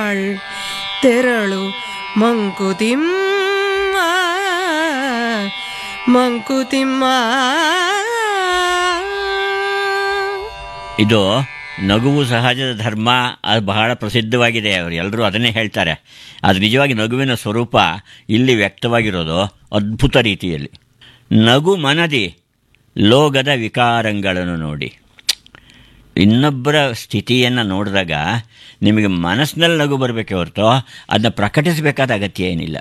ಬಾಳ್ ತೆರಳು ಮಂಕುತಿಮ್ಮ ಮಂಕುತಿಮ್ಮ ಇದು ನಗುವು ಸಹಜದ ಧರ್ಮ ಅದು ಬಹಳ ಪ್ರಸಿದ್ಧವಾಗಿದೆ ಅವರು ಎಲ್ಲರೂ ಅದನ್ನೇ ಹೇಳ್ತಾರೆ ಅದು ನಿಜವಾಗಿ ನಗುವಿನ ಸ್ವರೂಪ ಇಲ್ಲಿ ವ್ಯಕ್ತವಾಗಿರೋದು ಅದ್ಭುತ ರೀತಿಯಲ್ಲಿ ನಗು ಮನದಿ ಲೋಗದ ವಿಕಾರಗಳನ್ನು ನೋಡಿ ಇನ್ನೊಬ್ಬರ ಸ್ಥಿತಿಯನ್ನು ನೋಡಿದಾಗ ನಿಮಗೆ ಮನಸ್ಸಿನಲ್ಲಿ ನಗು ಬರಬೇಕೆ ಹೊರತು ಅದನ್ನ ಪ್ರಕಟಿಸಬೇಕಾದ ಅಗತ್ಯ ಏನಿಲ್ಲ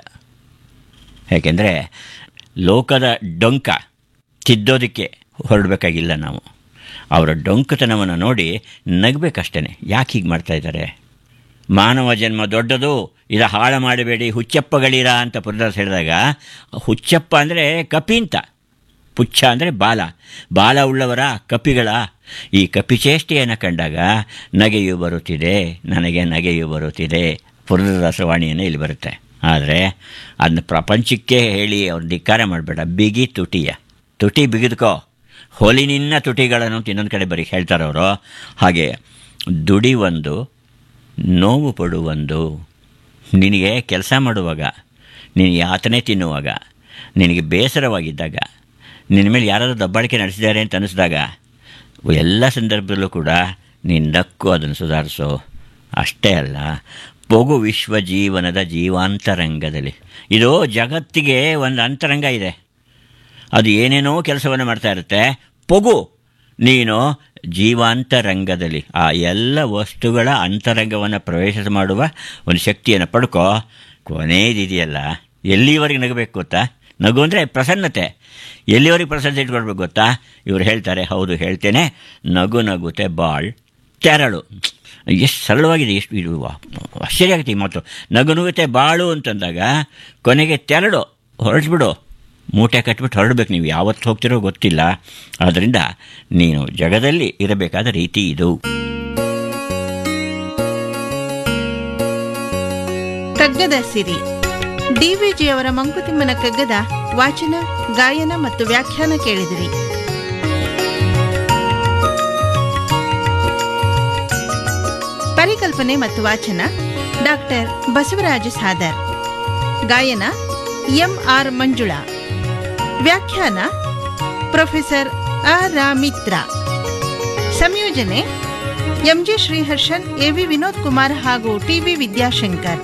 ಯಾಕೆಂದರೆ ಲೋಕದ ಡೊಂಕ ತಿದ್ದೋದಕ್ಕೆ ಹೊರಡಬೇಕಾಗಿಲ್ಲ ನಾವು ಅವರ ಡೊಂಕತನವನ್ನು ನೋಡಿ ನಗಬೇಕಷ್ಟೇ ಯಾಕೆ ಹೀಗೆ ಮಾಡ್ತಾ ಇದ್ದಾರೆ ಮಾನವ ಜನ್ಮ ದೊಡ್ಡದು ಇದು ಹಾಳು ಮಾಡಬೇಡಿ ಹುಚ್ಚಪ್ಪಗಳಿರ ಅಂತ ಪುರದಾಸ್ ಹೇಳಿದಾಗ ಹುಚ್ಚಪ್ಪ ಅಂದರೆ ಕಪಿ ಅಂತ ಪುಚ್ಛ ಅಂದರೆ ಬಾಲ ಬಾಲ ಉಳ್ಳವರ ಕಪಿಗಳ ಈ ಕಪಿಚೇಷ್ಟೆಯನ್ನು ಕಂಡಾಗ ನಗೆಯು ಬರುತ್ತಿದೆ ನನಗೆ ನಗೆಯು ಬರುತ್ತಿದೆ ಪುರದಾಸವಾಣಿಯನ್ನು ಇಲ್ಲಿ ಬರುತ್ತೆ ಆದರೆ ಅದನ್ನ ಪ್ರಪಂಚಕ್ಕೆ ಹೇಳಿ ಅವ್ರು ಧಿಕ್ಕಾರ ಮಾಡಬೇಡ ಬಿಗಿ ತುಟಿಯ ತುಟಿ ಬಿಗಿದ್ಕೋ ಹೊಲಿನಿನ್ನ ತುಟಿಗಳನ್ನು ಅಂತ ಇನ್ನೊಂದು ಕಡೆ ಬರೀ ಹೇಳ್ತಾರೆ ಅವರು ಹಾಗೆ ದುಡಿ ಒಂದು ನೋವು ಪಡುವೊಂದು ನಿನಗೆ ಕೆಲಸ ಮಾಡುವಾಗ ನೀನು ಯಾತನೆ ತಿನ್ನುವಾಗ ನಿನಗೆ ಬೇಸರವಾಗಿದ್ದಾಗ ನಿನ್ನ ಮೇಲೆ ಯಾರಾದರೂ ದಬ್ಬಾಳಿಕೆ ನಡೆಸಿದ್ದಾರೆ ಅಂತ ಅನ್ನಿಸಿದಾಗ ಎಲ್ಲ ಸಂದರ್ಭದಲ್ಲೂ ಕೂಡ ನೀನು ನಕ್ಕು ಅದನ್ನು ಸುಧಾರಿಸು ಅಷ್ಟೇ ಅಲ್ಲ ಪೊಗು ವಿಶ್ವ ಜೀವನದ ಜೀವಾಂತರಂಗದಲ್ಲಿ ಇದು ಜಗತ್ತಿಗೆ ಒಂದು ಅಂತರಂಗ ಇದೆ ಅದು ಏನೇನೋ ಕೆಲಸವನ್ನು ಮಾಡ್ತಾ ಇರುತ್ತೆ ಪೊಗು ನೀನು ಜೀವಾಂತರಂಗದಲ್ಲಿ ಆ ಎಲ್ಲ ವಸ್ತುಗಳ ಅಂತರಂಗವನ್ನು ಪ್ರವೇಶ ಮಾಡುವ ಒಂದು ಶಕ್ತಿಯನ್ನು ಪಡ್ಕೋ ಕೊನೆಯದಿದೆಯಲ್ಲ ಎಲ್ಲಿವರೆಗೆ ನಗಬೇಕು ಗೊತ್ತಾ ನಗು ಅಂದರೆ ಪ್ರಸನ್ನತೆ ಎಲ್ಲಿವರೆಗೆ ಪ್ರಸನ್ನತೆ ಇಟ್ಕೊಳ್ಬೇಕು ಗೊತ್ತಾ ಇವರು ಹೇಳ್ತಾರೆ ಹೌದು ಹೇಳ್ತೇನೆ ನಗು ನಗುತೆ ಬಾಳ್ ತೆರಳು ಎಷ್ಟು ಸರಳವಾಗಿದೆ ಎಷ್ಟು ಇದು ಆಶ್ಚರ್ಯ ಆಗುತ್ತೆ ಈ ಮಾತು ನಗು ನಗುತ್ತೆ ಬಾಳು ಅಂತಂದಾಗ ಕೊನೆಗೆ ತೆರಳು ಹೊರಟ್ಬಿಡು ಮೂಟೆ ಕಟ್ಬಿಟ್ಟು ಹೊರಡ್ಬೇಕು ನೀವು ಯಾವತ್ತು ಹೋಗ್ತಿರೋ ಗೊತ್ತಿಲ್ಲ ಆದ್ದರಿಂದ ನೀನು ಜಗದಲ್ಲಿ ಇರಬೇಕಾದ ರೀತಿ ಇದು ಕಗ್ಗದ ಸಿರಿ ಡಿವಿಜಿಯವರ ಮಂಕುತಿಮ್ಮನ ಕಗ್ಗದ ವಾಚನ ಗಾಯನ ಮತ್ತು ವ್ಯಾಖ್ಯಾನ ಕೇಳಿದಿರಿ ಪರಿಕಲ್ಪನೆ ಮತ್ತು ವಾಚನ ಡಾಕ್ಟರ್ ಬಸವರಾಜ ಸಾದರ್ ಗಾಯನ ಎಂ ಆರ್ ಮಂಜುಳಾ ವ್ಯಾಖ್ಯಾನ ಪ್ರೊಫೆಸರ್ ಅ ರಾಮಿತ್ರ ಸಂಯೋಜನೆ ಎಂಜಿ ಶ್ರೀಹರ್ಷನ್ ಎವಿ ವಿನೋದ್ ಕುಮಾರ್ ಹಾಗೂ ಟಿವಿ ವಿದ್ಯಾಶಂಕರ್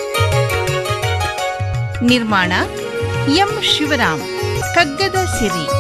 ನಿರ್ಮಾಣ ಎಂ ಶಿವರಾಮ್ ಕಗ್ಗದ ಸಿರಿ